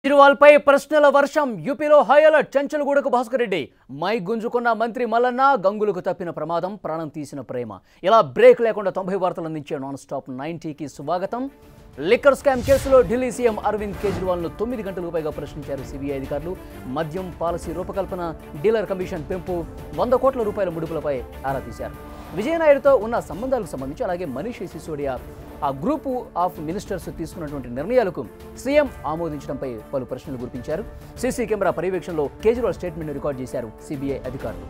కేజ్రీవాల్పై ప్రశ్నల వర్షం యూపీలో హై అలర్ట్ చెంచలగూడకు భాస్కర్ రెడ్డి మైక్ గుంజుకున్న మంత్రి మల్లన్న గంగులకు తప్పిన ప్రమాదం ప్రాణం తీసిన ప్రేమ ఇలా బ్రేక్ లేకుండా తొంభై వార్తలు అందించే నాన్ స్టాప్ నైన్టీకి స్వాగతం లిక్కర్ స్కామ్ కేసులో ఢిల్లీ సీఎం అరవింద్ కేజ్రీవాల్ను తొమ్మిది గంటలకు పైగా ప్రశ్నించారు సిబిఐ అధికారులు మద్యం పాలసీ రూపకల్పన డీలర్ కమిషన్ పెంపు వంద కోట్ల రూపాయల ముడుపులపై ఆరా తీశారు విజయనాయుడుతో ఉన్న సంబంధాలకు సంబంధించి అలాగే మనీష్ సిసోడియా ఆ గ్రూపు ఆఫ్ మినిస్టర్స్ తీసుకున్నటువంటి నిర్ణయాలకు సీఎం ఆమోదించడంపై పలు ప్రశ్నలు గురిపించారు సీసీ కెమెరా పర్యవేక్షణలో కేజ్రీవాల్ స్టేట్మెంట్ రికార్డు చేశారు సిబిఐ అధికారులు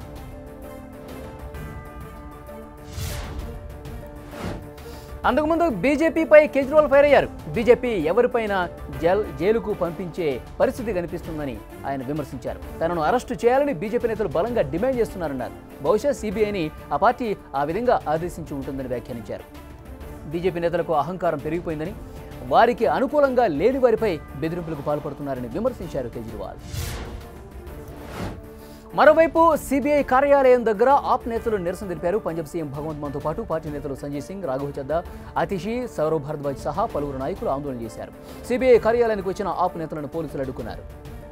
అంతకుముందు బీజేపీపై కేజ్రీవాల్ ఫైర్ అయ్యారు బీజేపీ ఎవరిపైన జైల్ జైలుకు పంపించే పరిస్థితి కనిపిస్తుందని ఆయన విమర్శించారు తనను అరెస్టు చేయాలని బీజేపీ నేతలు బలంగా డిమాండ్ చేస్తున్నారన్నారు బహుశా సిబిఐని ఆ పార్టీ ఆ విధంగా ఆదేశించి ఉంటుందని వ్యాఖ్యానించారు బీజేపీ నేతలకు అహంకారం పెరిగిపోయిందని వారికి అనుకూలంగా లేని వారిపై బెదిరింపులకు పాల్పడుతున్నారని విమర్శించారు కేజ్రీవాల్ మరోవైపు సిబిఐ కార్యాలయం దగ్గర ఆప్ నేతలు నిరసన తెలిపారు పంజాబ్ సీఎం భగవంత్ మాన్తో పాటు పార్టీ నేతలు సంజయ్ సింగ్ రాఘవ్ చద్దా అతిషి సౌరవ్ భరద్వాజ్ సహా పలువురు నాయకులు ఆందోళన చేశారు సిబిఐ కార్యాలయానికి వచ్చిన ఆప్ నేతలను పోలీసులు అడ్డుకున్నారు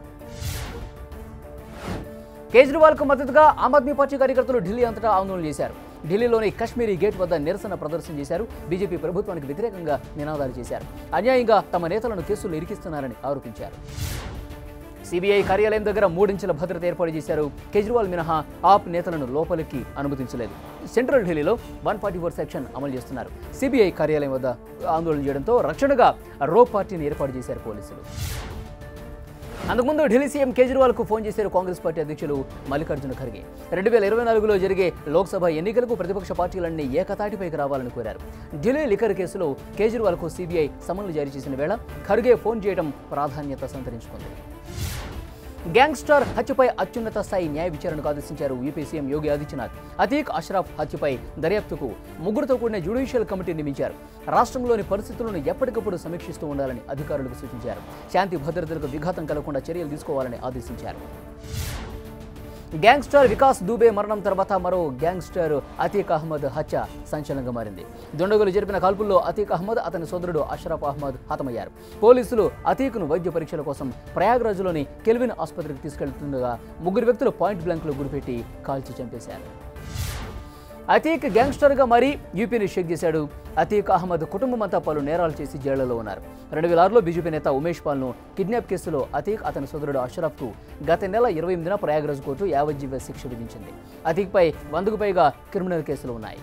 కేజ్రీవాల్కు మద్దతుగా ఆమ్ ఆద్మీ పార్టీ కార్యకర్తలు ఢిల్లీ అంతటా ఆందోళన చేశారు ఢిల్లీలోని కశ్మీరీ గేట్ వద్ద నిరసన ప్రదర్శన చేశారు బీజేపీ ప్రభుత్వానికి వ్యతిరేకంగా నినాదాలు చేశారు అన్యాయంగా తమ నేతలను కేసులు ఇరికిస్తున్నారని ఆరోపించారు సిబిఐ కార్యాలయం దగ్గర మూడించెల భద్రత ఏర్పాటు చేశారు కేజ్రీవాల్ మినహా ఆప్ నేతలను లోపలికి అనుమతించలేదు సెంట్రల్ ఢిల్లీలో వన్ ఫార్టీ ఫోర్ సెక్షన్ అమలు చేస్తున్నారు సిబిఐ కార్యాలయం వద్ద ఆందోళన చేయడంతో రక్షణగా రో పార్టీని ఏర్పాటు చేశారు పోలీసులు అంతకుముందు ఢిల్లీ సీఎం కేజ్రీవాల్కు ఫోన్ చేశారు కాంగ్రెస్ పార్టీ అధ్యక్షులు మల్లికార్జున ఖర్గే రెండు వేల ఇరవై నాలుగులో జరిగే లోక్సభ ఎన్నికలకు ప్రతిపక్ష పార్టీలన్నీ ఏకతాటిపైకి రావాలని కోరారు ఢిల్లీ లిక్కర్ కేసులో కేజ్రీవాల్కు సీబీఐ సమన్లు జారీ చేసిన వేళ ఖర్గే ఫోన్ చేయడం ప్రాధాన్యత సంతరించుకుంది గ్యాంగ్స్టర్ హత్యపై అత్యున్నత స్థాయి న్యాయ విచారణకు ఆదేశించారు యూపీ సీఎం యోగి ఆదిత్యనాథ్ అతీక్ అష్రాఫ్ హత్యపై దర్యాప్తుకు ముగ్గురుతో కూడిన జ్యుడిషియల్ కమిటీ నియమించారు రాష్ట్రంలోని పరిస్థితులను ఎప్పటికప్పుడు సమీక్షిస్తూ ఉండాలని అధికారులకు సూచించారు శాంతి భద్రతలకు విఘాతం కలగకుండా చర్యలు తీసుకోవాలని ఆదేశించారు గ్యాంగ్స్టర్ వికాస్ దూబే మరణం తర్వాత మరో గ్యాంగ్స్టర్ అతీక్ అహ్మద్ హత్య సంచలనంగా మారింది దుండగులు జరిపిన కాల్పుల్లో అతీక్ అహ్మద్ అతని సోదరుడు అష్రఫ్ అహ్మద్ హతమయ్యారు పోలీసులు అతీక్ను వైద్య పరీక్షల కోసం ప్రయాగ్రాజ్లోని కెల్విన్ ఆసుపత్రికి తీసుకెళ్తుండగా ముగ్గురు వ్యక్తులు పాయింట్ బ్లాంక్లో గురిపెట్టి కాల్చి చంపేశారు అతీక్ గ్యాంగ్స్టర్గా మారి యూపీని షేక్ చేశాడు అతీక్ అహ్మద్ కుటుంబం అంతా పలు నేరాలు చేసి జైళ్లలో ఉన్నారు రెండు వేల ఆరులో బీజేపీ నేత ఉమేష్ పాల్ను కిడ్నాప్ కేసులో అతీక్ అతని సోదరుడు అష్రఫ్కు గత నెల ఇరవై ఎనిమిదిన ప్రయాగ్రాజ్ కోర్టు యావజ్జీవ శిక్ష విధించింది అతీక్పై వందకు పైగా క్రిమినల్ కేసులు ఉన్నాయి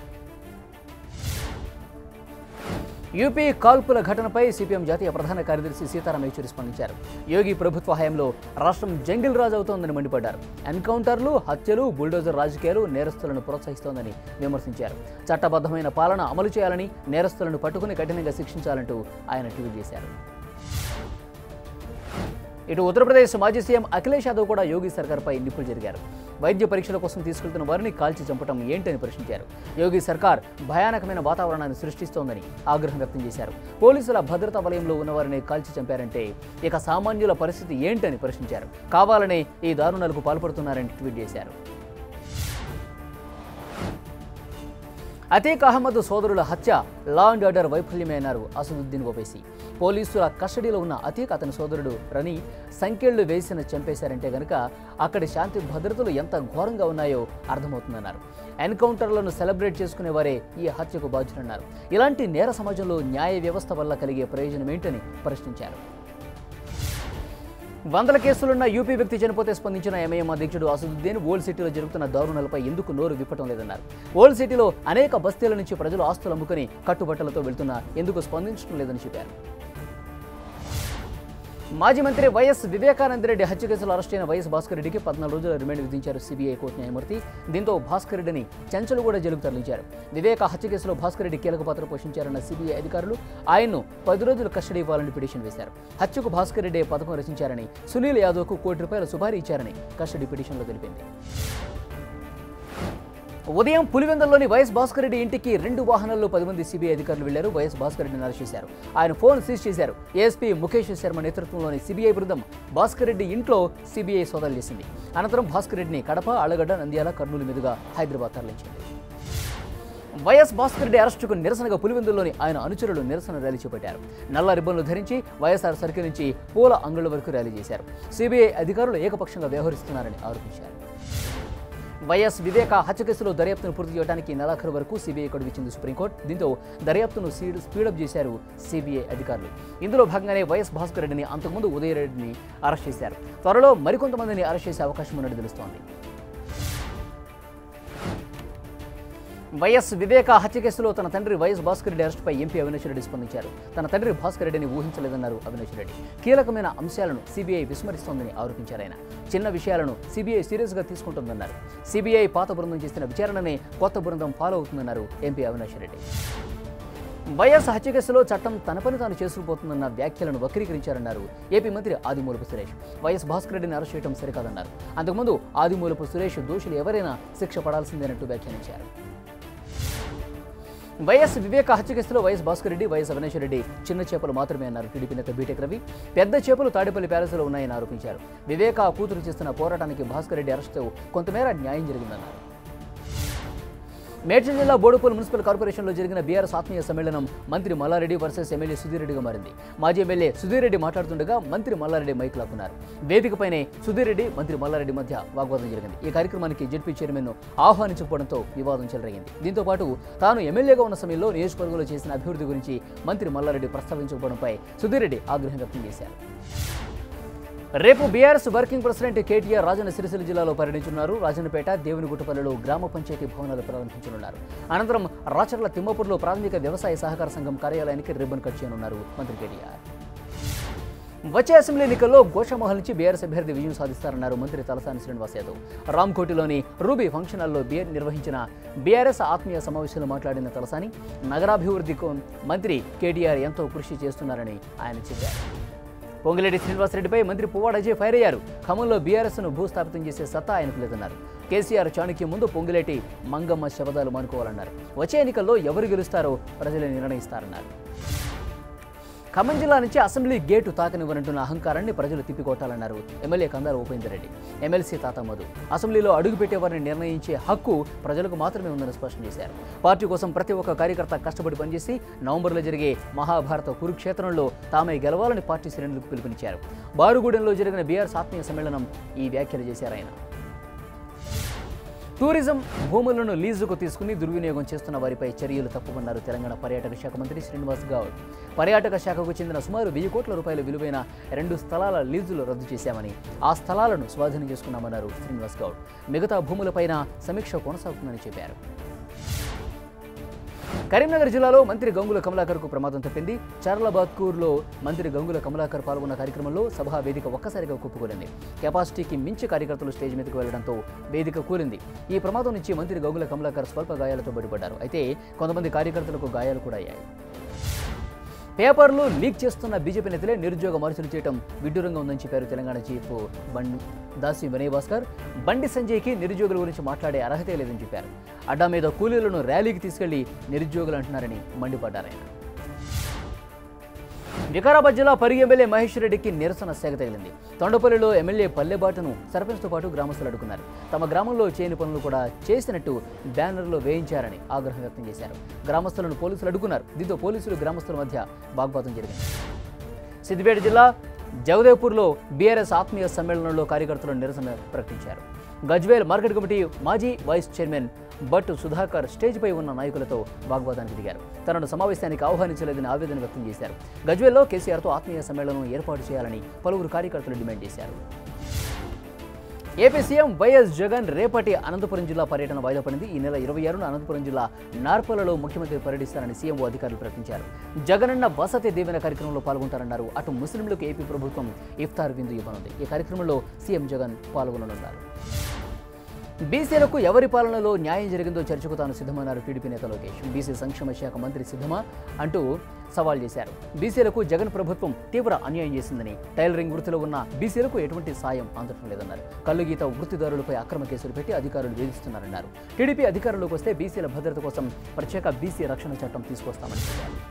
యూపీ కాల్పుల ఘటనపై సిపిఎం జాతీయ ప్రధాన కార్యదర్శి సీతారాం యేచూరి స్పందించారు యోగి ప్రభుత్వ హయాంలో రాష్ట్రం జంగిల్ రాజు అవుతోందని మండిపడ్డారు ఎన్కౌంటర్లు హత్యలు బుల్డోజర్ రాజకీయాలు నేరస్తులను ప్రోత్సహిస్తోందని విమర్శించారు చట్టబద్ధమైన పాలన అమలు చేయాలని నేరస్తులను పట్టుకుని కఠినంగా శిక్షించాలంటూ ఆయన ట్వీట్ చేశారు ఇటు ఉత్తరప్రదేశ్ మాజీ సీఎం అఖిలేష్ యాదవ్ కూడా యోగి సర్కార్పై నిప్పులు జరిగారు వైద్య పరీక్షల కోసం తీసుకెళ్తున్న వారిని కాల్చి చంపడం ఏంటని ప్రశ్నించారు యోగి సర్కార్ భయానకమైన వాతావరణాన్ని సృష్టిస్తోందని ఆగ్రహం వ్యక్తం చేశారు పోలీసుల భద్రతా వలయంలో ఉన్న వారిని కాల్చి చంపారంటే ఇక సామాన్యుల పరిస్థితి ఏంటని ప్రశ్నించారు కావాలనే ఈ దారుణాలకు పాల్పడుతున్నారని ట్వీట్ చేశారు అతీక్ అహ్మద్ సోదరుల హత్య లా అండ్ ఆర్డర్ వైఫల్యమే అన్నారు అసదుద్దీన్ ఓవైసీ పోలీసుల కస్టడీలో ఉన్న అతీక్ అతని సోదరుడు రని సంఖ్యళ్లు వేసిన చంపేశారంటే గనక అక్కడి శాంతి భద్రతలు ఎంత ఘోరంగా ఉన్నాయో అర్థమవుతుందన్నారు ఎన్కౌంటర్లను సెలబ్రేట్ చేసుకునే వారే ఈ హత్యకు బాధ్యులన్నారు ఇలాంటి నేర సమాజంలో న్యాయ వ్యవస్థ వల్ల కలిగే ప్రయోజనం ఏంటని ప్రశ్నించారు వందల కేసులున్న యూపీ వ్యక్తి చనిపోతే స్పందించిన ఎంఐఎం అధ్యక్షుడు అసదుద్దీన్ ఓల్డ్ సిటీలో జరుగుతున్న దారుణాలపై ఎందుకు నోరు విప్పటం లేదన్నారు ఓల్డ్ సిటీలో అనేక బస్తీల నుంచి ప్రజలు ఆస్తులు అమ్ముకుని కట్టుబట్టలతో వెళ్తున్నా ఎందుకు స్పందించడం లేదని చెప్పారు మాజీ మంత్రి వైఎస్ వివేకానంద రెడ్డి హత్య కేసులో అరెస్ట్ అయిన వైఎస్ భాస్కర్ రెడ్డికి పద్నాలుగు రోజుల రిమాండ్ విధించారు సిబిఐ కోర్టు న్యాయమూర్తి దీంతో భాస్కర్ రెడ్డిని చెంచలుగూడ జైలుకు తరలించారు వివేక హత్య కేసులో భాస్కర్ రెడ్డి కీలక పాత్ర పోషించారన్న సిబిఐ అధికారులు ఆయన్ను పది రోజులు కస్టడీ ఇవ్వాలని పిటిషన్ వేశారు హత్యకు భాస్కర్ రెడ్డి పథకం రచించారని సునీల్ యాదవ్కు కోటి రూపాయల సుపారీ ఇచ్చారని కస్టడీ పిటిషన్లో తెలిపింది ఉదయం పులివెందల్లోని వైఎస్ భాస్కర్ రెడ్డి ఇంటికి రెండు వాహనాల్లో పది మంది సిబిఐ అధికారులు వెళ్లారు వైఎస్ భాస్కర్ రెడ్డిని అరెస్ట్ చేశారు ఆయన ఫోన్ సీజ్ చేశారు ఏఎస్పీ ముఖేష్ శర్మ నేతృత్వంలోని సిబిఐ బృందం భాస్కర్ రెడ్డి ఇంట్లో సిబిఐ సోదాలు చేసింది అనంతరం భాస్కర్ రెడ్డిని కడప అళగడ్డ నంద్యాల కర్నూలు మీదుగా హైదరాబాద్ తరలించింది వైఎస్ భాస్కర్ రెడ్డి అరెస్టుకు నిరసనగా పులివెందుల్లోని ఆయన అనుచరులు నిరసన ర్యాలీ చేపట్టారు నల్ల రిబ్బన్లు ధరించి వైఎస్ఆర్ సర్కిల్ నుంచి పూల అంగుళ వరకు ర్యాలీ చేశారు సిబిఐ అధికారులు ఏకపక్షంగా వ్యవహరిస్తున్నారని ఆరోపించారు వైఎస్ వివేక హత్య కేసులో దర్యాప్తును పూర్తి చేయడానికి నెలాఖరు వరకు సిబిఐ కొడిగించింది సుప్రీంకోర్టు దీంతో దర్యాప్తును సీడ్ స్పీడప్ చేశారు సిబిఐ అధికారులు ఇందులో భాగంగానే వైఎస్ భాస్కర్ రెడ్డిని అంతకుముందు ఉదయరెడ్డిని అరెస్ట్ చేశారు త్వరలో మరికొంతమందిని అరెస్ట్ చేసే అవకాశం ఉన్నట్టు తెలుస్తోంది వైఎస్ వివేక హత్య కేసులో తన తండ్రి వైఎస్ భాస్కర్ రెడ్డి అరెస్టుపై ఎంపీ అవినాష్ రెడ్డి స్పందించారు తన తండ్రి భాస్కర్ రెడ్డిని ఊహించలేదన్నారు అవినాష్ రెడ్డి కీలకమైన అంశాలను సిబిఐ విస్మరిస్తోందని ఆరోపించారు ఆయన చిన్న విషయాలను సిబిఐ సీరియస్గా తీసుకుంటుందన్నారు సిబిఐ పాత బృందం చేసిన విచారణనే కొత్త బృందం ఫాలో అవుతుందన్నారు ఎంపీ అవినాష్ రెడ్డి వైఎస్ హత్య కేసులో చట్టం తన పని తాను చేసుకుపోతుందన్న వ్యాఖ్యలను వక్రీకరించారన్నారు ఏపీ మంత్రి ఆదిమూలపు సురేష్ వైఎస్ భాస్కర్ రెడ్డిని అరెస్ట్ చేయడం సరికాదన్నారు అంతకుముందు ఆదిమూలపు సురేష్ దోషులు ఎవరైనా శిక్ష పడాల్సిందేనట్టు వ్యాఖ్యానించారు వైఎస్ వివేక హత్య కేసులో వైఎస్ భాస్కర్ రెడ్డి వైఎస్ అవినాష్ రెడ్డి చిన్న చేపలు మాత్రమే అన్నారు టీడీపీ నేత బీటెక్ రవి పెద్ద చేపలు తాడేపల్లి ప్యాలెస్లో ఉన్నాయని ఆరోపించారు వివేక కూతురు చేస్తున్న పోరాటానికి భాస్కర్ రెడ్డి అరెస్టు కొంతమేర న్యాయం జరిగిందన్నారు మేడ్చల్ జిల్లా బోడుపూల్ మున్సిపల్ కార్పొరేషన్లో జరిగిన బీఆర్ఎస్ ఆత్మీయ సమ్మేళనం మంత్రి మల్లారెడ్డి వర్సెస్ ఎమ్మెల్యే సుధీర్ రెడ్డిగా మారింది మాజీ ఎమ్మెల్యే సుధీర్ రెడ్డి మాట్లాడుతుండగా మంత్రి మల్లారెడ్డి మైక్ లాక్కున్నారు వేదికపైనే సుధీర్ రెడ్డి మంత్రి మల్లారెడ్డి మధ్య వాగ్వాదం జరిగింది ఈ కార్యక్రమానికి జడ్పీ చైర్మన్ ఆహ్వానించకపోవడంతో వివాదం చెలరేగింది దీంతో పాటు తాను ఎమ్మెల్యేగా ఉన్న సమయంలో నియోజకవర్గంలో చేసిన అభివృద్ధి గురించి మంత్రి మల్లారెడ్డి ప్రస్తావించకపోవడంపై సుధీర్ రెడ్డి ఆగ్రహం వ్యక్తం చేశారు రేపు BRS working president KTR Rajanna Sircilla జిల్లాలో పర్యటించనున్నారు రాజన్నపేట దేవునిగుట్టపల్లిలో గ్రామ పంచాయతీ భవనాలు ప్రారంభించనున్నారు అనంతరం రాచర్ల తిమ్మపూర్లో ప్రాథమిక వ్యవసాయ సహకార సంఘం కార్యాలయానికి రిబ్బన్ కట్ చేయనున్నారు మంత్రి కేటీఆర్ వచ్చే అసెంబ్లీ ఎన్నికల్లో గోషామహల్ నుంచి బీఆర్ఎస్ అభ్యర్థి విజయం సాధిస్తారన్నారు మంత్రి తలసాని శ్రీనివాస్ యాదవ్ రామ్కోటిలోని రూబీ ఫంక్షన్ హాల్లో బీఆర్ నిర్వహించిన బీఆర్ఎస్ ఆత్మీయ సమావేశంలో మాట్లాడిన తలసాని నగరాభివృద్ధికి మంత్రి కేటీఆర్ ఎంతో కృషి చేస్తున్నారని ఆయన చెప్పారు పొంగిరెడ్డి శ్రీనివాసరెడ్డిపై మంత్రి పువ్వాడ అజయ్ ఫైర్ అయ్యారు ఖమ్మంలో బీఆర్ఎస్ను భూస్థాపితం చేసే సత్తా ఆయనకు లేదన్నారు కేసీఆర్ చాణక్యం ముందు పొంగిలేటి మంగమ్మ శబదాలు మానుకోవాలన్నారు వచ్చే ఎన్నికల్లో ఎవరు గెలుస్తారో ప్రజలే నిర్ణయిస్తారన్నారు ఖమ్మం జిల్లా నుంచి అసెంబ్లీ గేటు తాకనివ్వనంటున్న అహంకారాన్ని ప్రజలు తిప్పికొట్టాలన్నారు ఎమ్మెల్యే కందారు ఉపేందర్ రెడ్డి ఎమ్మెల్సీ తాత మధు అసెంబ్లీలో అడుగుపెట్టేవారిని నిర్ణయించే హక్కు ప్రజలకు మాత్రమే ఉందని స్పష్టం చేశారు పార్టీ కోసం ప్రతి ఒక్క కార్యకర్త కష్టపడి పనిచేసి నవంబర్లో జరిగే మహాభారత కురుక్షేత్రంలో తామే గెలవాలని పార్టీ శ్రేణులకు పిలుపునిచ్చారు బారుగూడెంలో జరిగిన బీఆర్ఎస్ ఆత్మీయ సమ్మేళనం ఈ వ్యాఖ్యలు చేశారు ఆయన టూరిజం భూములను లీజుకు తీసుకుని దుర్వినియోగం చేస్తున్న వారిపై చర్యలు తప్పమన్నారు తెలంగాణ పర్యాటక శాఖ మంత్రి శ్రీనివాస్ గౌడ్ పర్యాటక శాఖకు చెందిన సుమారు వెయ్యి కోట్ల రూపాయల విలువైన రెండు స్థలాల లీజులు రద్దు చేశామని ఆ స్థలాలను స్వాధీనం చేసుకున్నామన్నారు శ్రీనివాస్ గౌడ్ మిగతా భూములపైన సమీక్ష కొనసాగుతుందని చెప్పారు కరీంనగర్ జిల్లాలో మంత్రి గంగుల కమలాకర్కు ప్రమాదం తప్పింది చార్లబాద్కూర్లో మంత్రి గంగుల కమలాకర్ పాల్గొన్న కార్యక్రమంలో సభా వేదిక ఒక్కసారిగా కుప్పుకూలింది కెపాసిటీకి మించి కార్యకర్తలు స్టేజ్ మీదకు వెళ్లడంతో వేదిక కూలింది ఈ ప్రమాదం నుంచి మంత్రి గంగుల కమలాకర్ స్వల్ప గాయాలతో బయటపడ్డారు అయితే కొంతమంది కార్యకర్తలకు గాయాలు కూడా అయ్యాయి పేపర్లు లీక్ చేస్తున్న బీజేపీ నేతలే నిరుద్యోగ మార్చులు చేయడం విడ్డూరంగా ఉందని చెప్పారు తెలంగాణ చీఫ్ బండి దాసి వినయ్ భాస్కర్ బండి సంజయ్కి నిరుద్యోగుల గురించి మాట్లాడే అర్హతే లేదని చెప్పారు అడ్డా మీద కూలీలను ర్యాలీకి తీసుకెళ్లి నిరుద్యోగులు అంటున్నారని మండిపడ్డారు ఆయన వికారాబాద్ జిల్లా పరిగి ఎమ్మెల్యే మహేష్ రెడ్డికి నిరసన సేగ తగిలింది తొండపల్లిలో ఎమ్మెల్యే పల్లెబాటను సర్పంచ్తో పాటు గ్రామస్తులు అడ్డుకున్నారు తమ గ్రామంలో చేయని పనులు కూడా చేసినట్టు బ్యానర్లో వేయించారని ఆగ్రహం వ్యక్తం చేశారు గ్రామస్తులను పోలీసులు అడ్డుకున్నారు దీంతో పోలీసులు గ్రామస్తుల మధ్య వాగ్వాదం జరిగింది సిద్దిపేట జిల్లా జగదేవ్పూర్లో బీఆర్ఎస్ ఆత్మీయ సమ్మేళనంలో కార్యకర్తలు నిరసన ప్రకటించారు గజ్వేల్ మార్కెట్ కమిటీ మాజీ వైస్ చైర్మన్ భట్ సుధాకర్ స్టేజ్పై ఉన్న నాయకులతో వాగ్వాదానికి దిగారు తనను సమావేశానికి ఆహ్వానించలేదని ఆవేదన వ్యక్తం చేశారు గజ్వేల్లో కేసీఆర్తో ఆత్మీయ సమ్మేళనం ఏర్పాటు చేయాలని పలువురు కార్యకర్తలు డిమాండ్ చేశారు ఏపీ సీఎం వైఎస్ జగన్ రేపటి అనంతపురం జిల్లా పర్యటన వాయిదా పడింది ఈ నెల ఇరవై ఆరున అనంతపురం జిల్లా నార్పలలో ముఖ్యమంత్రి పర్యటిస్తారని సీఎంఓ అధికారులు ప్రకటించారు జగనన్న వసతి దీవెన కార్యక్రమంలో పాల్గొంటారన్నారు అటు ముస్లింలకు ఏపీ ప్రభుత్వం ఇఫ్తార్ విందు ఇవ్వనుంది ఈ కార్యక్రమంలో సీఎం జగన్ పాల్గొననున్నారు బీసీలకు ఎవరి పాలనలో న్యాయం జరిగిందో చర్చకు తాను సిద్ధమన్నారు టీడీపీ నేత లోకేష్ బీసీ సంక్షేమ శాఖ మంత్రి సిద్ధమా అంటూ సవాల్ చేశారు బీసీలకు జగన్ ప్రభుత్వం తీవ్ర అన్యాయం చేసిందని టైలరింగ్ వృత్తిలో ఉన్న బీసీలకు ఎటువంటి సాయం అందటం లేదన్నారు కల్లుగీత వృత్తిదారులపై అక్రమ కేసులు పెట్టి అధికారులు వేధిస్తున్నారన్నారు టీడీపీ అధికారంలోకి వస్తే బీసీల భద్రత కోసం ప్రత్యేక బీసీ రక్షణ చట్టం తీసుకొస్తామని చెప్పారు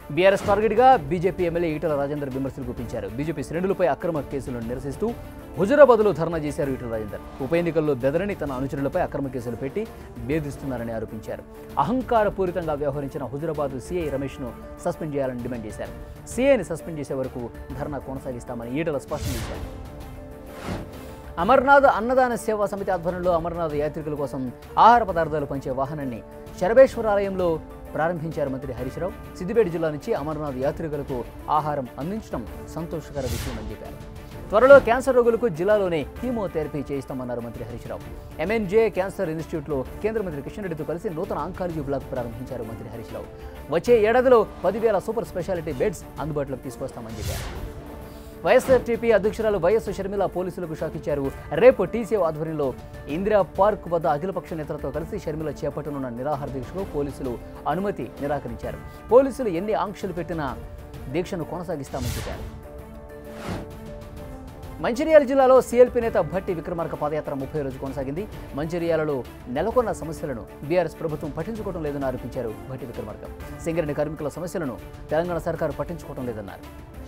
బీఆర్ఎస్ టార్గెట్గా బీజేపీ ఎమ్మెల్యే ఈటల రాజేందర్ విమర్శలు గుప్పించారు బీజేపీ శ్రేణులపై అక్రమ కేసులను నిరసిస్తూ హుజురాబాద్లో ధర్నా చేశారు ఈటల రాజేందర్ ఉప ఎన్నికల్లో బెదరని తన అనుచరులపై అక్రమ కేసులు పెట్టి వేధిస్తున్నారని ఆరోపించారు అహంకారపూరితంగా వ్యవహరించిన హుజురాబాద్ సీఐ రమేష్ను సస్పెండ్ చేయాలని డిమాండ్ చేశారు సీఐని సస్పెండ్ చేసే వరకు ధర్నా కొనసాగిస్తామని ఈటల స్పష్టం చేశారు అమర్నాథ్ అన్నదాన సేవా సమితి ఆధ్వర్యంలో అమర్నాథ్ యాత్రికుల కోసం ఆహార పదార్థాలు పంచే వాహనాన్ని శరభేశ్వర ఆలయంలో ప్రారంభించారు మంత్రి హరీష్ రావు సిద్దిపేట జిల్లా నుంచి అమర్నాథ్ యాత్రికులకు ఆహారం అందించడం సంతోషకర విషయమని చెప్పారు త్వరలో క్యాన్సర్ రోగులకు జిల్లాలోనే కీమోథెరపీ చేయిస్తామన్నారు మంత్రి హరీష్ రావు ఎంఎన్జే క్యాన్సర్ ఇన్స్టిట్యూట్లో కేంద్ర మంత్రి కిషన్ రెడ్డితో కలిసి నూతన ఆంకాలజీ బ్లాక్ ప్రారంభించారు మంత్రి హరీష్ రావు వచ్చే ఏడాదిలో పదివేల సూపర్ స్పెషాలిటీ బెడ్స్ అందుబాటులోకి తీసుకొస్తామని చెప్పారు వైఎస్ఆర్టీపీ అధ్యక్షురాలు వైఎస్ షర్మిల పోలీసులకు షాక్ ఇచ్చారు రేపు టీసీ ఆధ్వర్యంలో ఇందిరా పార్క్ వద్ద అఖిలపక్ష నేతలతో కలిసి షర్మిల చేపట్టనున్న నిరాహార దీక్షకు పోలీసులు అనుమతి నిరాకరించారు పోలీసులు ఎన్ని ఆంక్షలు పెట్టినా దీక్షను కొనసాగిస్తామని చెప్పారు మంచిర్యాల జిల్లాలో సీఎల్పీ నేత భట్టి విక్రమార్క పాదయాత్ర ముప్పై రోజు కొనసాగింది మంచిర్యాలలో నెలకొన్న సమస్యలను బీఆర్ఎస్ ప్రభుత్వం పట్టించుకోవడం లేదని ఆరోపించారు భట్టి విక్రమార్క సింగరేణి కార్మికుల సమస్యలను తెలంగాణ సర్కారు పట్టించుకోవడం లేదన్నారు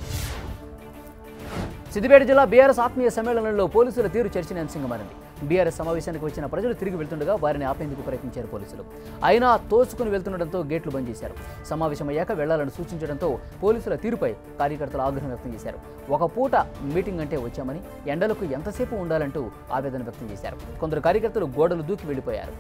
సిద్దిపేట జిల్లా బీఆర్ఎస్ ఆత్మీయ సమ్మేళనంలో పోలీసుల తీరు చర్చనీయాంశంగా మారింది బీఆర్ఎస్ సమావేశానికి వచ్చిన ప్రజలు తిరిగి వెళ్తుండగా వారిని ఆపేందుకు ప్రయత్నించారు పోలీసులు అయినా తోసుకుని వెళ్తుండటంతో గేట్లు బంద్ చేశారు సమావేశం అయ్యాక వెళ్లాలని సూచించడంతో పోలీసుల తీరుపై కార్యకర్తలు ఆగ్రహం వ్యక్తం చేశారు ఒక పూట మీటింగ్ అంటే వచ్చామని ఎండలకు ఎంతసేపు ఉండాలంటూ ఆవేదన వ్యక్తం చేశారు కొందరు కార్యకర్తలు గోడలు దూకి వెళ్లిపోయారు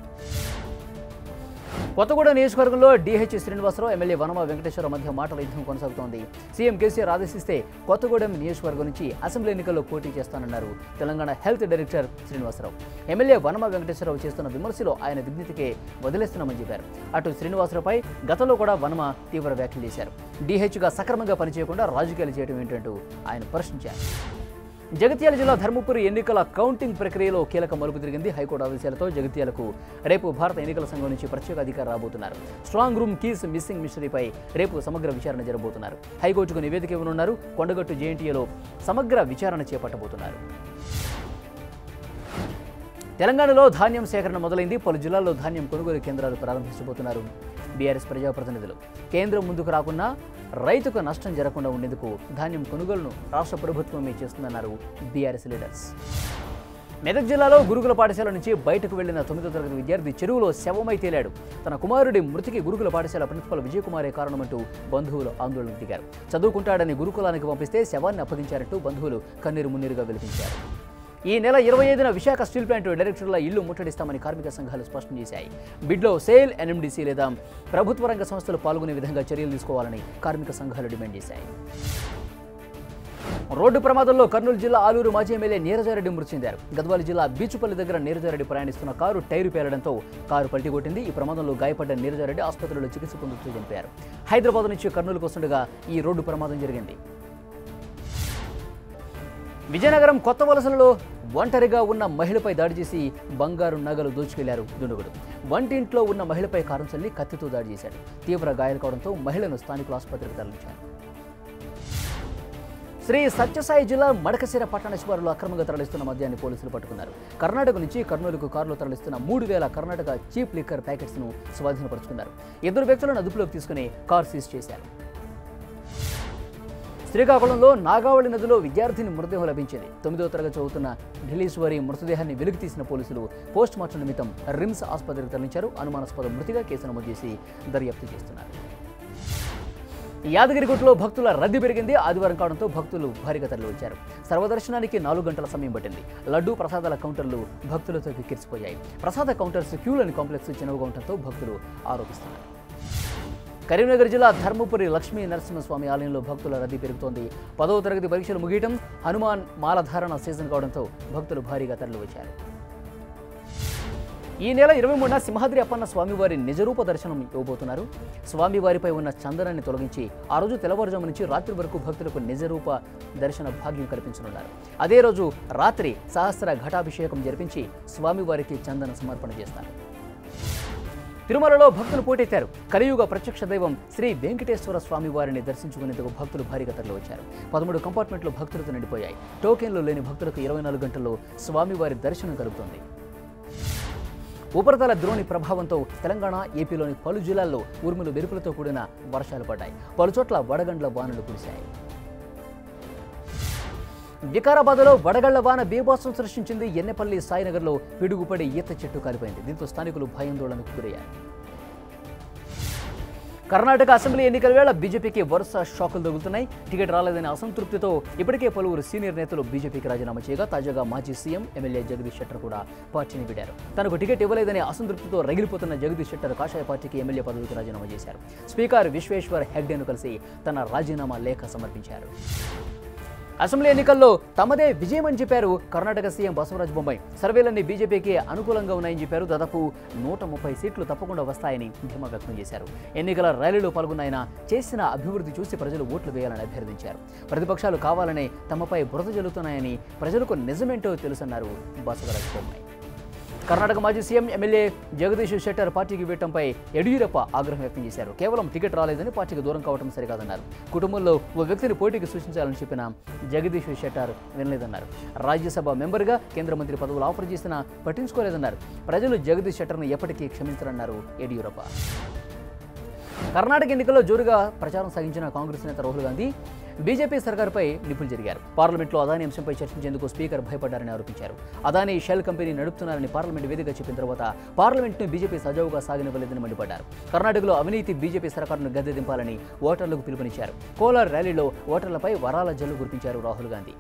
కొత్తగూడెం నియోజకవర్గంలో డిహెచ్ శ్రీనివాసరావు ఎమ్మెల్యే వనమ వెంకటేశ్వర మధ్య మాటల యుద్ధం కొనసాగుతోంది సీఎం కేసీఆర్ ఆదేశిస్తే కొత్తగూడెం నియోజకవర్గం నుంచి అసెంబ్లీ ఎన్నికల్లో పోటీ చేస్తానన్నారు Telangana health director Srinivasa Rao MLA Vanama Venkateswara Rao చేస్తున్న విమర్శలు ఆయన విజ్ఞతకే వదిలేస్తున్నామని చెప్పారు అటు శ్రీనివాసరావుపై గతంలో కూడా వనమ తీవ్ర వ్యాఖ్యలు చేశారు డిహెచ్గా సక్రమంగా పనిచేయకుండా రాజకీయాలు చేయడం ఏంటంటూ ఆయన ప్రశ్నించారు జగిత్యాల జిల్లా ధర్మపురి ఎన్నికల కౌంటింగ్ ప్రక్రియలో కీలక మలుపు తిరిగింది హైకోర్టు ఆదేశాలతో జగిత్యాలకు రేపు భారత ఎన్నికల సంఘం నుంచి ప్రత్యేక అధికారి రాబోతున్నారు స్ట్రాంగ్ రూమ్ కీస్ మిస్సింగ్ మిస్టరీపై రేపు సమగ్ర విచారణ జరగబోతున్నారు హైకోర్టుకు నివేదిక ఇవ్వనున్నారు కొండగట్టు జేఎన్టీఏలో సమగ్ర విచారణ చేపట్టబోతున్నారు తెలంగాణలో ధాన్యం సేకరణ మొదలైంది పలు జిల్లాల్లో ధాన్యం కొనుగోలు కేంద్రాలు ప్రారంభించబోతున్నారు బీఆర్ఎస్ ప్రజాప్రతినిధులు కేంద్రం ముందుకు రాకున్నా రైతుకు నష్టం జరగకుండా ఉండేందుకు ధాన్యం కొనుగోలును రాష్ట్ర ప్రభుత్వమే చేస్తుందన్నారు బీఆర్ఎస్ లీడర్స్ మెదక్ జిల్లాలో గురుకుల పాఠశాల నుంచి బయటకు వెళ్లిన తొమ్మిదో తరగతి విద్యార్థి చెరువులో శవమై తేలాడు తన కుమారుడి మృతికి గురుకుల పాఠశాల ప్రిన్సిపల్ విజయకుమారే కారణమంటూ బంధువులు ఆందోళనకు దిగారు చదువుకుంటాడని గురుకులానికి పంపిస్తే శవాన్ని అప్పగించారంటూ బంధువులు కన్నీరు మున్నీరుగా వెలిపించారు ఈ నెల ఇరవై ఐదున విశాఖ స్టీల్ ప్లాంట్ డైరెక్టర్ల ఇల్లు ముట్టడిస్తామని కార్మిక సంఘాలు స్పష్టం చేశాయి బిడ్లో సేల్ ఎన్ఎండిసి లేదా ప్రభుత్వ రంగ సంస్థలు పాల్గొనే విధంగా చర్యలు తీసుకోవాలని కార్మిక సంఘాలు డిమాండ్ చేశాయి రోడ్డు ప్రమాదంలో కర్నూలు జిల్లా ఆలూరు మాజీ ఎమ్మెల్యే నీరజారెడ్డి మృతి చెందారు గద్వాల జిల్లా బీచుపల్లి దగ్గర నీరజారెడ్డి ప్రయాణిస్తున్న కారు టైరు పేలడంతో కారు పల్టికొట్టింది ఈ ప్రమాదంలో గాయపడ్డ నీరజారెడ్డి ఆసుపత్రిలో చికిత్స పొందుతూ చనిపోయారు హైదరాబాద్ నుంచి కర్నూలుకు వస్తుండగా ఈ రోడ్డు ప్రమాదం జరిగింది విజయనగరం కొత్త వలసలలో ఒంటరిగా ఉన్న మహిళపై దాడి చేసి బంగారు నగలు దోచుకెళ్లారు దుండగుడు వంటింట్లో ఉన్న మహిళపై కారం చల్లి కత్తితో దాడి చేశాడు తీవ్ర గాయాలు కావడంతో మహిళను స్థానికుల ఆసుపత్రికి తరలించారు శ్రీ సత్యసాయి జిల్లా మడకశిర పట్టణ శివారులో అక్రమంగా తరలిస్తున్న మద్యాన్ని పోలీసులు పట్టుకున్నారు కర్ణాటక నుంచి కర్నూలుకు కారులో తరలిస్తున్న మూడు వేల కర్ణాటక చీప్ లిక్కర్ ప్యాకెట్స్ను స్వాధీనపరుచుకున్నారు ఇద్దరు వ్యక్తులను అదుపులోకి తీసుకుని కార్ సీజ్ చేశారు శ్రీకాకుళంలో నాగావళి నదిలో విద్యార్థిని మృతదేహం లభించింది తొమ్మిదవ తరగతి చదువుతున్న ఢిల్లీశ్వరి మృతదేహాన్ని వెలికి తీసిన పోలీసులు పోస్ట్ మార్టం నిమిత్తం రిమ్స్ ఆసుపత్రికి తరలించారు అనుమానాస్పద మృతిగా కేసు నమోదు చేసి దర్యాప్తు చేస్తున్నారు యాదగిరిగుట్టలో భక్తుల రద్దీ పెరిగింది ఆదివారం కావడంతో భక్తులు భారీగా తరలివచ్చారు సర్వదర్శనానికి నాలుగు గంటల సమయం పట్టింది లడ్డూ ప్రసాదాల కౌంటర్లు భక్తులతో కిక్కిరిసిపోయాయి ప్రసాద కౌంటర్స్ క్యూలని కాంప్లెక్స్ చిన్నవిగా ఉండటంతో భక్తులు ఆరోపిస్తున్నారు కరీంనగర్ జిల్లా ధర్మపురి లక్ష్మీ నరసింహస్వామి ఆలయంలో భక్తుల రద్దీ పెరుగుతోంది పదవ తరగతి పరీక్షలు ముగియటం హనుమాన్ మాలధారణ సీజన్ కావడంతో భక్తులు భారీగా తరలివచ్చారు ఈ నెల ఇరవై మూడున సింహాద్రి అప్పన్న స్వామివారి నిజరూప దర్శనం ఇవ్వబోతున్నారు స్వామివారిపై ఉన్న చందనాన్ని తొలగించి ఆ రోజు తెల్లవారుజాము నుంచి రాత్రి వరకు భక్తులకు నిజరూప దర్శన భాగ్యం కల్పించనున్నారు అదే రోజు రాత్రి సహస్ర ఘటాభిషేకం జరిపించి స్వామివారికి చందన సమర్పణ చేస్తారు తిరుమలలో భక్తులు పోటెత్తారు కలియుగ ప్రత్యక్ష దైవం శ్రీ వెంకటేశ్వర స్వామి వారిని దర్శించుకునేందుకు భక్తులు భారీగా తరలివచ్చారు పదమూడు కంపార్ట్మెంట్లు భక్తులతో నిండిపోయాయి టోకెన్లు లేని భక్తులకు ఇరవై నాలుగు గంటల్లో స్వామివారి దర్శనం కలుగుతుంది ఉపరితల ద్రోణి ప్రభావంతో తెలంగాణ ఏపీలోని పలు జిల్లాల్లో ఉరుములు మెరుపులతో కూడిన వర్షాలు పడ్డాయి పలుచోట్ల వడగండ్ల వానలు కురిశాయి వికారాబాద్లో వడగళ్ల వాన బీభత్సం సృష్టించింది ఎన్నెపల్లి సాయినగర్లో పిడుగుపడి ఈత చెట్టు కాలిపోయింది దీంతో స్థానికులు భయాందోళనకు గురయ్యారు కర్ణాటక అసెంబ్లీ ఎన్నికల వేళ బీజేపీకి వరుస షాకులు తగులుతున్నాయి టికెట్ రాలేదనే అసంతృప్తితో ఇప్పటికే పలువురు సీనియర్ నేతలు బీజేపీకి రాజీనామా చేయగా తాజాగా మాజీ సీఎం ఎమ్మెల్యే జగదీష్ షెట్టర్ కూడా పార్టీని వీడారు తనకు టికెట్ ఇవ్వలేదనే అసంతృప్తితో రగిలిపోతున్న జగదీష్ షెట్టర్ కాషాయ పార్టీకి ఎమ్మెల్యే పదవికి రాజీనామా చేశారు స్పీకర్ విశ్వేశ్వర్ హెగ్డేను కలిసి తన రాజీనామా లేఖ సమర్పించారు అసెంబ్లీ ఎన్నికల్లో తమదే విజయమని చెప్పారు కర్ణాటక సీఎం బసవరాజ బొమ్మాయి సర్వేలన్నీ బీజేపీకి అనుకూలంగా ఉన్నాయని చెప్పారు దాదాపు నూట ముప్పై సీట్లు తప్పకుండా వస్తాయని ధీమా వ్యక్తం చేశారు ఎన్నికల ర్యాలీలో పాల్గొన్న ఆయన చేసిన అభివృద్ధి చూసి ప్రజలు ఓట్లు వేయాలని అభ్యర్థించారు ప్రతిపక్షాలు కావాలనే తమపై బురద జల్లుతున్నాయని ప్రజలకు నిజమేంటో తెలుసన్నారు బసవరాజ బొమ్మాయి కర్ణాటక మాజీ సీఎం ఎమ్మెల్యే జగదీష్ షెట్టర్ పార్టీకి వీయటంపై యడ్యూరప్ప ఆగ్రహం వ్యక్తం చేశారు కేవలం టికెట్ రాలేదని పార్టీకి దూరం కావడం సరికాదన్నారు కుటుంబంలో ఓ వ్యక్తిని పోటీకి సూచించాలని చెప్పిన జగదీష్ షెట్టర్ వినలేదన్నారు రాజ్యసభ మెంబర్గా కేంద్ర మంత్రి పదవులు ఆఫర్ చేసినా పట్టించుకోలేదన్నారు ప్రజలు జగదీష్ షెట్టర్ను ఎప్పటికీ క్షమించరన్నారు యడ్యూరప్ప కర్ణాటక ఎన్నికల్లో జోరుగా ప్రచారం సాగించిన కాంగ్రెస్ నేత రాహుల్ గాంధీ బీజేపీ సర్కారుపై నిప్పులు జరిగారు పార్లమెంట్లో అదాని అంశంపై చర్చించేందుకు స్పీకర్ భయపడ్డారని ఆరోపించారు అదాని షెల్ కంపెనీ నడుపుతున్నారని పార్లమెంట్ వేదిక చెప్పిన తర్వాత పార్లమెంట్ను బీజేపీ సజావుగా సాగనివ్వలేదని మండిపడ్డారు కర్ణాటకలో అవినీతి బీజేపీ సర్కారును గద్దె దింపాలని ఓటర్లకు పిలుపునిచ్చారు కోలార్ ర్యాలీలో ఓటర్లపై వరాల జల్లు కురిపించారు రాహుల్ గాంధీ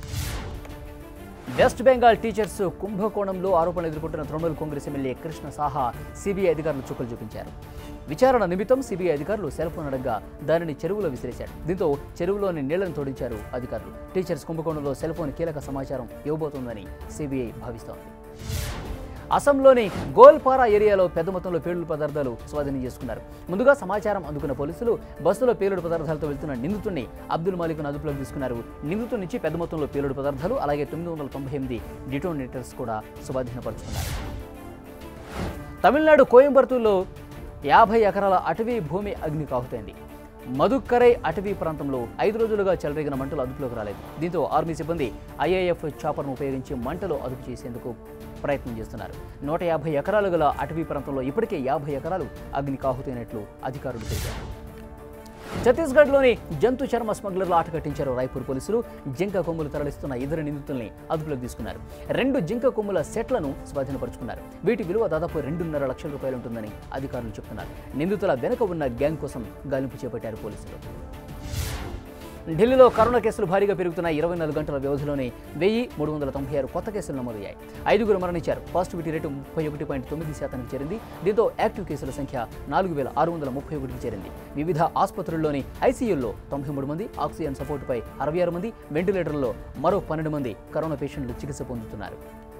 వెస్ట్ బెంగాల్ టీచర్స్ కుంభకోణంలో ఆరోపణలు ఎదుర్కొంటున్న తృణమూల్ కాంగ్రెస్ ఎమ్మెల్యే కృష్ణ సాహా సిబిఐ అధికారులు చుక్కలు చూపించారు విచారణ నిమిత్తం సిబిఐ అధికారులు సెల్ ఫోన్ అడగ్గా దానిని చెరువులో విసిరేశాడు దీంతో చెరువులోని నీళ్లను తోడించారు అధికారులు టీచర్స్ కుంభకోణంలో సెల్ ఫోన్ కీలక సమాచారం ఇవ్వబోతోందని సిబిఐ భావిస్తోంది అసంలోని గోల్పారా ఏరియాలో పెద్ద మొత్తంలో పేలుడు పదార్థాలు స్వాధీనం చేసుకున్నారు ముందుగా సమాచారం అందుకున్న పోలీసులు బస్సులో పేలుడు పదార్థాలతో వెళ్తున్న నిందితుడిని అబ్దుల్ మాలిక్ను అదుపులోకి తీసుకున్నారు నిందితుడి నుంచి పెద్ద మొత్తంలో పేలుడు పదార్థాలు అలాగే తొమ్మిది వందల తొంభై ఎనిమిది డిటోనేటర్స్ కూడా స్వాధీనపరుచుకున్నారు తమిళనాడు కోయంబత్తూరులో యాభై ఎకరాల అటవీ భూమి అగ్ని కాహుతైంది మధుక్కరై అటవీ ప్రాంతంలో ఐదు రోజులుగా చెలరేగిన మంటలు అదుపులోకి రాలేదు దీంతో ఆర్మీ సిబ్బంది ఐఏఎఫ్ చాపర్ను ఉపయోగించి మంటలు అదుపు చేసేందుకు ప్రయత్నం చేస్తున్నారు నూట యాభై ఎకరాలు గల అటవీ ప్రాంతంలో ఇప్పటికే యాభై ఎకరాలు అగ్ని కాహుతైనట్లు అధికారులు తెలిపారు ఛత్తీస్గఢ్లోని జంతు చర్మ స్మగ్లర్లు ఆట కట్టించారు రాయ్పూర్ పోలీసులు జింక కొమ్ములు తరలిస్తున్న ఇద్దరు నిందితుల్ని అదుపులోకి తీసుకున్నారు రెండు జింక కొమ్ముల సెట్లను స్వాధీనపరుచుకున్నారు వీటి విలువ దాదాపు రెండున్నర లక్షల రూపాయలు ఉంటుందని అధికారులు చెబుతున్నారు నిందితుల వెనుక ఉన్న గ్యాంగ్ కోసం గాలింపు చేపట్టారు పోలీసులు ఢిల్లీలో కరోనా కేసులు భారీగా పెరుగుతున్న ఇరవై నాలుగు గంటల వ్యవధిలోనే వెయ్యి మూడు వందల తొంభై ఆరు కొత్త కేసులు నమోదయ్యాయి ఐదుగురు మరణించారు పాజిటివిటీ రేటు ముప్పై ఒకటి పాయింట్ తొమ్మిది శాతానికి చేరింది దీంతో యాక్టివ్ కేసుల సంఖ్య నాలుగు వేల ఆరు వందల ముప్పై ఒకటికి చేరింది వివిధ ఆసుపత్రుల్లోని ఐసీయూల్లో తొంభై మూడు మంది ఆక్సిజన్ సపోర్టుపై అరవై ఆరు మంది వెంటిలేటర్లలో మరో పన్నెండు మంది కరోనా పేషెంట్లు చికిత్స పొందుతున్నారు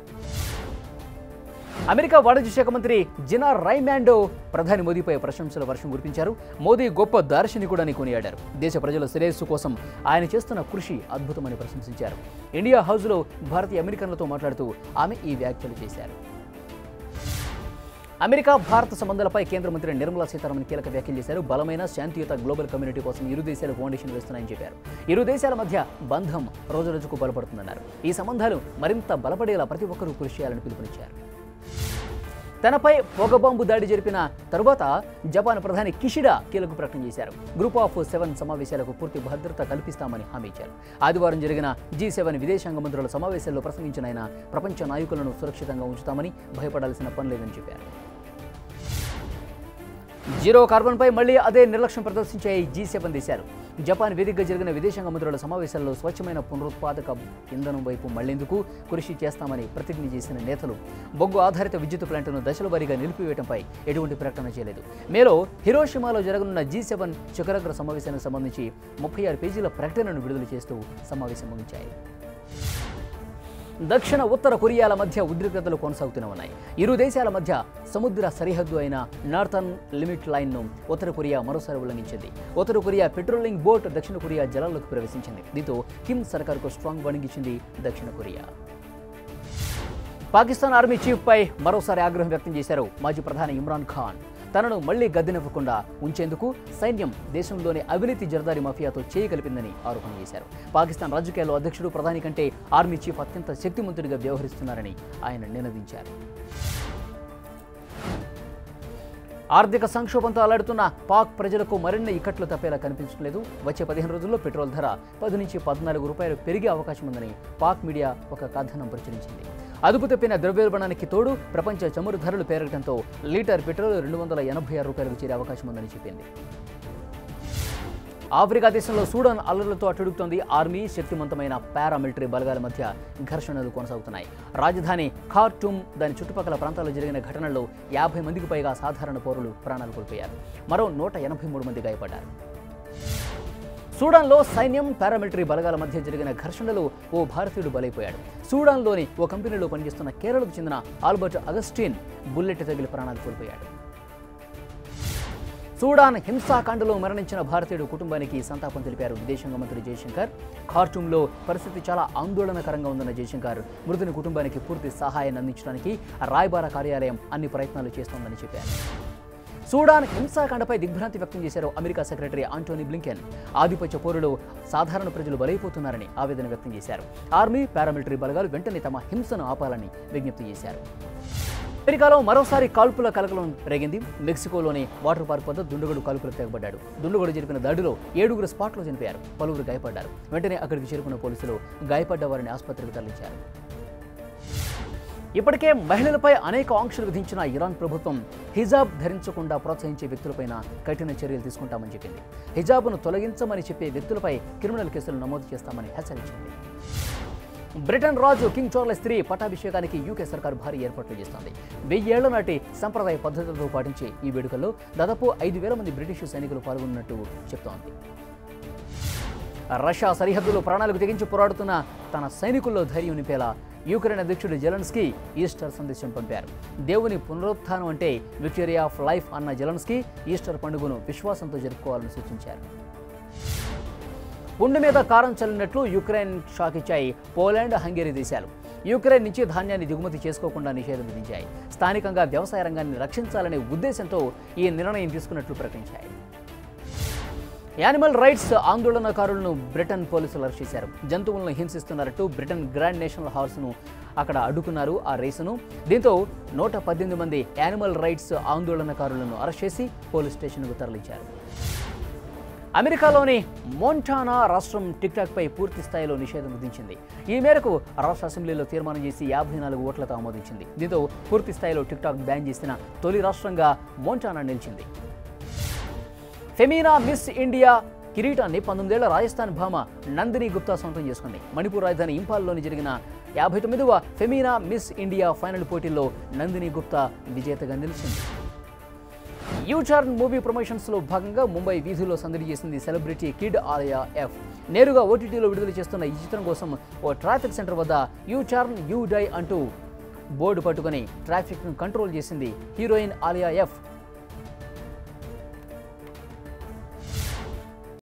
అమెరికా వాణిజ్య శాఖ మంత్రి జినా రైమాండో ప్రధాని మోదీపై ప్రశంసల వర్షం కురిపించారు మోదీ గొప్ప దార్శనికుడని కొనియాడారు దేశ ప్రజల శ్రేయస్సు కోసం ఆయన చేస్తున్న కృషి అద్భుతమని ప్రశంసించారు ఇండియా హౌస్లో భారతీయ అమెరికన్లతో మాట్లాడుతూ ఆమె ఈ వ్యాఖ్యలు చేశారు అమెరికా భారత సంబంధాలపై కేంద్ర మంత్రి నిర్మలా సీతారామన్ కీలక వ్యాఖ్యలు చేశారు బలమైన శాంతియుత గ్లోబల్ కమ్యూనిటీ కోసం ఇరు దేశాలు ఫౌండేషన్ వేస్తున్నాయని చెప్పారు ఇరు దేశాల మధ్య బంధం రోజురోజుకు బలపడుతుందన్నారు ఈ సంబంధాలు మరింత బలపడేలా ప్రతి ఒక్కరూ కృషి చేయాలని పిలుపునిచ్చారు తనపై పొగబాంబు దాడి జరిపిన తరువాత జపాన్ ప్రధాని కిషిడా కీలక ప్రకటన చేశారు గ్రూప్ ఆఫ్ సెవెన్ సమావేశాలకు పూర్తి భద్రత కల్పిస్తామని హామీ ఇచ్చారు ఆదివారం జరిగిన జీ సెవెన్ విదేశాంగ మంత్రుల సమావేశాల్లో ప్రసంగించిన ఆయన ప్రపంచ నాయకులను సురక్షితంగా ఉంచుతామని భయపడాల్సిన పని లేదని చెప్పారు జీరో కార్బన్పై మళ్లీ అదే నిర్లక్ష్యం ప్రదర్శించాయి జీ సెవెన్ దేశాలు జపాన్ వేదికగా జరిగిన విదేశాంగ మంత్రుల సమావేశాల్లో స్వచ్ఛమైన పునరుత్పాదక ఇంధనం వైపు మళ్లేందుకు కృషి చేస్తామని ప్రతిజ్ఞ చేసిన నేతలు బొగ్గు ఆధారిత విద్యుత్ ప్లాంట్ను దశల వారీగా నిలిపివేయడంపై ఎటువంటి ప్రకటన చేయలేదు మేలో హిరోషిమాలో జరగనున్న జీ సెవెన్ శిఖరాగ్ర సమావేశానికి సంబంధించి ముప్పై ఆరు పేజీల ప్రకటనను విడుదల చేస్తూ సమావేశం ముగించాయి దక్షిణ ఉత్తర కొరియాల మధ్య ఉద్రిక్తతలు కొనసాగుతూనే ఉన్నాయి ఇరు దేశాల మధ్య సముద్ర సరిహద్దు అయిన నార్థన్ లిమిట్ లైన్ను ఉత్తర కొరియా మరోసారి ఉల్లంఘించింది ఉత్తర కొరియా పెట్రోలింగ్ బోట్ దక్షిణ కొరియా జలాల్లోకి ప్రవేశించింది దీంతో కిమ్ సర్కార్కు స్ట్రాంగ్ వార్నింగ్ ఇచ్చింది దక్షిణ కొరియా పాకిస్తాన్ ఆర్మీ చీఫ్పై మరోసారి ఆగ్రహం వ్యక్తం చేశారు మాజీ ప్రధాని ఇమ్రాన్ ఖాన్ తనను మళ్లీ గద్దెనివ్వకుండా ఉంచేందుకు సైన్యం దేశంలోని అవినీతి జరదారి మాఫియాతో చేయి కలిపిందని ఆరోపణ చేశారు పాకిస్తాన్ రాజకీయాల్లో అధ్యక్షుడు ప్రధాని కంటే ఆర్మీ చీఫ్ అత్యంత శక్తిమంతుడిగా వ్యవహరిస్తున్నారని ఆయన నినదించారు ఆర్థిక సంక్షోభంతో అల్లాడుతున్న పాక్ ప్రజలకు మరిన్ని ఇక్కట్లు తప్పేలా కనిపించట్లేదు వచ్చే పదిహేను రోజుల్లో పెట్రోల్ ధర పది నుంచి పద్నాలుగు రూపాయలు పెరిగే అవకాశం ఉందని పాక్ మీడియా ఒక కథనం ప్రచురించింది అదుపు తప్పిన ద్రవ్యోల్బణానికి తోడు ప్రపంచ చమురు ధరలు పెరగడంతో లీటర్ పెట్రోల్ రెండు వందల ఎనభై ఆరు రూపాయలకు చేరే అవకాశం ఉందని చెప్పింది ఆఫ్రికా దేశంలో సూడాన్ అల్లర్లతో అట్టుడుగుతోంది ఆర్మీ శక్తివంతమైన పారామిలిటరీ బలగాల మధ్య ఘర్షణలు కొనసాగుతున్నాయి రాజధాని ఖార్టూమ్ దాని చుట్టుపక్కల ప్రాంతాల్లో జరిగిన ఘటనల్లో యాభై మందికి పైగా సాధారణ పౌరులు ప్రాణాలు కోల్పోయారు మరో నూట ఎనభై మూడు మంది గాయపడ్డారు సూడాన్లో సైన్యం పారామిలిటరీ బలగాల మధ్య జరిగిన ఘర్షణలో ఓ భారతీయుడు బలైపోయాడు సూడాన్లోని ఓ కంపెనీలో పనిచేస్తున్న కేరళకు చెందిన ఆల్బర్ట్ అగస్టిన్ బుల్లెట్ తగిలి ప్రాణాలు కోల్పోయాడు సూడాన్ హింసాకాండలో మరణించిన భారతీయుడు కుటుంబానికి సంతాపం తెలిపారు విదేశాంగ మంత్రి జయశంకర్ ఖార్టూమ్లో పరిస్థితి చాలా ఆందోళనకరంగా ఉందన్న జయశంకర్ మృతుని కుటుంబానికి పూర్తి సహాయాన్ని అందించడానికి రాయబార కార్యాలయం అన్ని ప్రయత్నాలు చేస్తోందని చెప్పారు సూడాన్ హింసాకాండపై దిగ్భ్రాంతి వ్యక్తం చేశారు అమెరికా సెక్రటరీ ఆంటోనీ బ్లింకెన్ ఆధిపత్య పోరులో సాధారణ ప్రజలు బలైపోతున్నారని ఆవేదన వ్యక్తం చేశారు ఆర్మీ పారామిలిటరీ బలగాలు వెంటనే తమ హింసను ఆపాలని విజ్ఞప్తి చేశారు అమెరికాలో మరోసారి కాల్పుల కలకలం రేగింది మెక్సికోలోని వాటర్ పార్క్ వద్ద దుండగుడు కాల్పులకు తెగబడ్డాడు దుండగుడు జరిపిన దాడిలో ఏడుగురు స్పాట్లో చనిపోయారు పలువురు గాయపడ్డారు వెంటనే అక్కడికి చేరుకున్న పోలీసులు గాయపడ్డ వారిని ఆసుపత్రికి తరలించారు ఇప్పటికే మహిళలపై అనేక ఆంక్షలు విధించిన ఇరాన్ ప్రభుత్వం హిజాబ్ ధరించకుండా ప్రోత్సహించే వ్యక్తులపైన కఠిన చర్యలు తీసుకుంటామని చెప్పింది హిజాబ్ను తొలగించమని చెప్పే వ్యక్తులపై క్రిమినల్ కేసులు నమోదు చేస్తామని హెచ్చరించింది బ్రిటన్ రాజు కింగ్ చార్లెస్ త్రీ పట్టాభిషేకానికి యూకే సర్కారు భారీ ఏర్పాట్లు చేస్తోంది వెయ్యేళ్ల నాటి సంప్రదాయ పద్ధతులతో పాటించే ఈ వేడుకల్లో దాదాపు ఐదు వేల మంది బ్రిటిష్ సైనికులు పాల్గొన్నట్టు చెప్తోంది రష్యా సరిహద్దులో ప్రాణాలకు తెగించి పోరాడుతున్న తన సైనికుల్లో ధైర్యం నింపేలా యూక్రెయిన్ అధ్యక్షుడు జెలెన్స్కీ ఈస్టర్ సందేశం పంపారు దేవుని పునరుత్థానం అంటే విక్టరీ ఆఫ్ లైఫ్ అన్న జెలెన్స్కీ ఈస్టర్ పండుగను విశ్వాసంతో జరుపుకోవాలని సూచించారు పుండు మీద కారం చల్లినట్లు యుక్రెయిన్ షాక్ ఇచ్చాయి పోలాండ్ హంగేరీ దేశాలు యూక్రెయిన్ నుంచి ధాన్యాన్ని దిగుమతి చేసుకోకుండా నిషేధం విధించాయి స్థానికంగా వ్యవసాయ రంగాన్ని రక్షించాలనే ఉద్దేశంతో ఈ నిర్ణయం తీసుకున్నట్లు ప్రకటించాయి యానిమల్ రైట్స్ ఆందోళనకారులను బ్రిటన్ పోలీసులు అరెస్ట్ చేశారు జంతువులను హింసిస్తున్నారంటూ బ్రిటన్ గ్రాండ్ నేషనల్ హార్స్ను అక్కడ అడ్డుకున్నారు ఆ రేసును దీంతో నూట పద్దెనిమిది మంది యానిమల్ రైట్స్ ఆందోళనకారులను అరెస్ట్ చేసి పోలీస్ స్టేషన్కు తరలించారు అమెరికాలోని మోంటానా రాష్ట్రం టిక్టాక్పై పూర్తి స్థాయిలో నిషేధం విధించింది ఈ మేరకు రాష్ట్ర అసెంబ్లీలో తీర్మానం చేసి యాభై నాలుగు ఓట్లతో ఆమోదించింది దీంతో పూర్తి స్థాయిలో టిక్టాక్ బ్యాన్ చేసిన తొలి రాష్ట్రంగా మోంటానా నిలిచింది ఫెమీనా మిస్ ఇండియా కిరీటాన్ని పంతొమ్మిదేళ్ల రాజస్థాన్ భామ నందిని గుప్తా సొంతం చేసుకుంది మణిపూర్ రాజధాని ఇంపాల్లోని జరిగిన యాభై తొమ్మిదవ ఫెమీనా మిస్ ఇండియా ఫైనల్ పోటీల్లో నందిని గుప్తా విజేతగా నిలిచింది యూచార్న్ మూవీ ప్రమోషన్స్లో భాగంగా ముంబై వీధుల్లో సందడి చేసింది సెలబ్రిటీ కిడ్ ఆలయా ఎఫ్ నేరుగా ఓటీటీలో విడుదల చేస్తున్న ఈ చిత్రం కోసం ఓ ట్రాఫిక్ సెంటర్ వద్ద యూచార్న్ యూ డై అంటూ బోర్డు పట్టుకొని ట్రాఫిక్ను కంట్రోల్ చేసింది హీరోయిన్ ఆలియా ఎఫ్